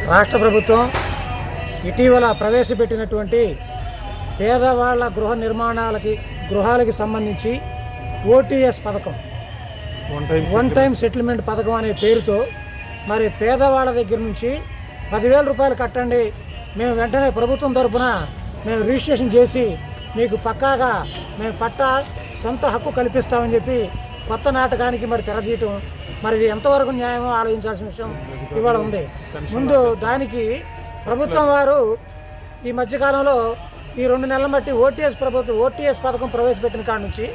రాష్ట్ర ప్రభుత్వం ఇటీవల ప్రవేశపెట్టినటువంటి పేదవాళ్ళ గృహ నిర్మాణాలకి గృహాలకి సంబంధించి ఓటీఎస్ పథకం one time one time settlement పథకం అనే పేరుతో మరి పేదవాళ్ళ దగ్గర నుంచి పదివేల రూపాయలు కట్టండి మేము వెంటనే ప్రభుత్వం తరపున మేము రిజిస్ట్రేషన్ చేసి మీకు పక్కాగా మేము పట్టా సొంత హక్కు కల్పిస్తామని చెప్పి కొత్త నాటకానికి మరి తెరదీయటం మరి ఇది ఎంతవరకు న్యాయమో ఆలోచించాల్సిన విషయం ఇవాళ ఉంది ముందు దానికి ప్రభుత్వం వారు ఈ మధ్యకాలంలో ఈ రెండు నెలల బట్టి ఓటీఎస్ ప్రభుత్వం ఓటీఎస్ పథకం ప్రవేశపెట్టిన కాడ నుంచి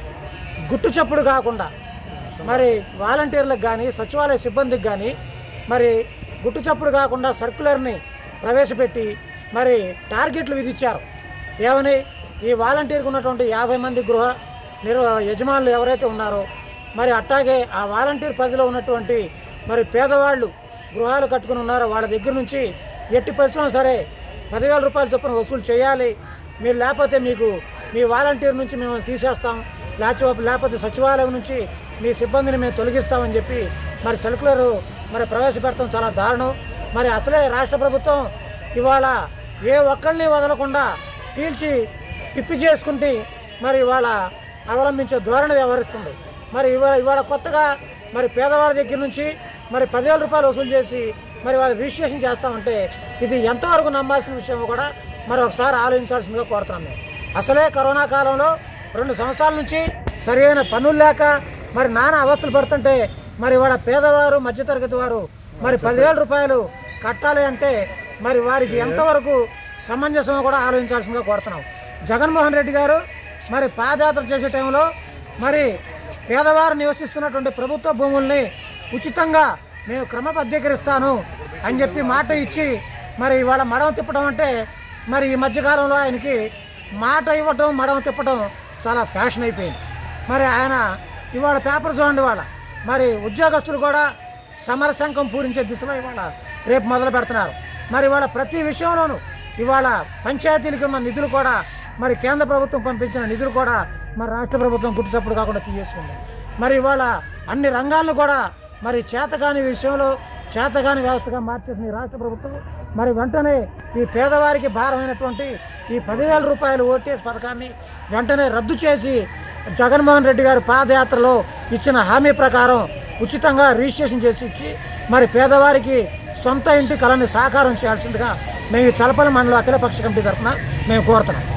గుట్టు చప్పుడు కాకుండా మరి వాలంటీర్లకు కానీ సచివాలయ సిబ్బందికి కానీ మరి గుట్టు చప్పుడు కాకుండా సర్క్యులర్ని ప్రవేశపెట్టి మరి టార్గెట్లు విధించారు ఏమని ఈ వాలంటీర్కి ఉన్నటువంటి యాభై మంది గృహ నిర్వ యజమానులు ఎవరైతే ఉన్నారో మరి అట్టాగే ఆ వాలంటీర్ పరిధిలో ఉన్నటువంటి మరి పేదవాళ్ళు గృహాలు కట్టుకుని ఉన్నారో వాళ్ళ దగ్గర నుంచి ఎట్టి పరిశ్రమ సరే పదివేల రూపాయల చొప్పున వసూలు చేయాలి మీరు లేకపోతే మీకు మీ వాలంటీర్ నుంచి మేము తీసేస్తాం లేకపోతే లేకపోతే సచివాలయం నుంచి మీ సిబ్బందిని మేము తొలగిస్తామని చెప్పి మరి సర్కులర్ మరి ప్రవేశపెడతాం చాలా దారుణం మరి అసలే రాష్ట్ర ప్రభుత్వం ఇవాళ ఏ ఒక్కరిని వదలకుండా పీల్చి పిప్పి చేసుకుంటే మరి ఇవాళ అవలంబించే ధోరణి వ్యవహరిస్తుంది మరి ఇవాళ ఇవాళ కొత్తగా మరి పేదవాళ్ళ దగ్గర నుంచి మరి పదివేల రూపాయలు వసూలు చేసి మరి వాళ్ళు రిజిస్ట్రేషన్ చేస్తామంటే ఇది ఎంతవరకు నమ్మాల్సిన విషయం కూడా మరి ఒకసారి ఆలోచించాల్సిందిగా కోరుతున్నాం మేము అసలే కరోనా కాలంలో రెండు సంవత్సరాల నుంచి సరైన పనులు లేక మరి నానా అవస్థలు పడుతుంటే మరి వాళ్ళ పేదవారు మధ్యతరగతి వారు మరి పదివేల రూపాయలు కట్టాలి అంటే మరి వారికి ఎంతవరకు సమంజసమో కూడా ఆలోచించాల్సిందిగా కోరుతున్నాం జగన్మోహన్ రెడ్డి గారు మరి పాదయాత్ర చేసే టైంలో మరి పేదవారు నివసిస్తున్నటువంటి ప్రభుత్వ భూముల్ని ఉచితంగా మేము క్రమబద్ధీకరిస్తాను అని చెప్పి మాట ఇచ్చి మరి ఇవాళ మడవ తిప్పడం అంటే మరి ఈ మధ్యకాలంలో ఆయనకి మాట ఇవ్వటం మడవ తిప్పటం చాలా ఫ్యాషన్ అయిపోయింది మరి ఆయన ఇవాళ పేపర్ చూడండి ఇవాళ మరి ఉద్యోగస్తులు కూడా సమర శంఖం పూరించే దిశలో ఇవాళ రేపు మొదలు పెడుతున్నారు మరి ఇవాళ ప్రతి విషయంలోనూ ఇవాళ పంచాయతీలకు ఉన్న నిధులు కూడా మరి కేంద్ర ప్రభుత్వం పంపించిన నిధులు కూడా మరి రాష్ట్ర ప్రభుత్వం గుర్తుచప్పుడు కాకుండా తీసేసుకుంది మరి ఇవాళ అన్ని రంగాలను కూడా మరి చేతకాని విషయంలో చేతకాని వ్యవస్థగా మార్చేసిన ఈ రాష్ట్ర ప్రభుత్వం మరి వెంటనే ఈ పేదవారికి భారమైనటువంటి ఈ పదివేల రూపాయల ఓటీఎస్ పథకాన్ని వెంటనే రద్దు చేసి జగన్మోహన్ రెడ్డి గారి పాదయాత్రలో ఇచ్చిన హామీ ప్రకారం ఉచితంగా రిజిస్ట్రేషన్ చేసి ఇచ్చి మరి పేదవారికి సొంత ఇంటి కళని సాకారం చేయాల్సిందిగా మేము ఈ చలపల్లి మండలం అఖిలపక్ష కమిటీ తరఫున మేము కోరుతున్నాం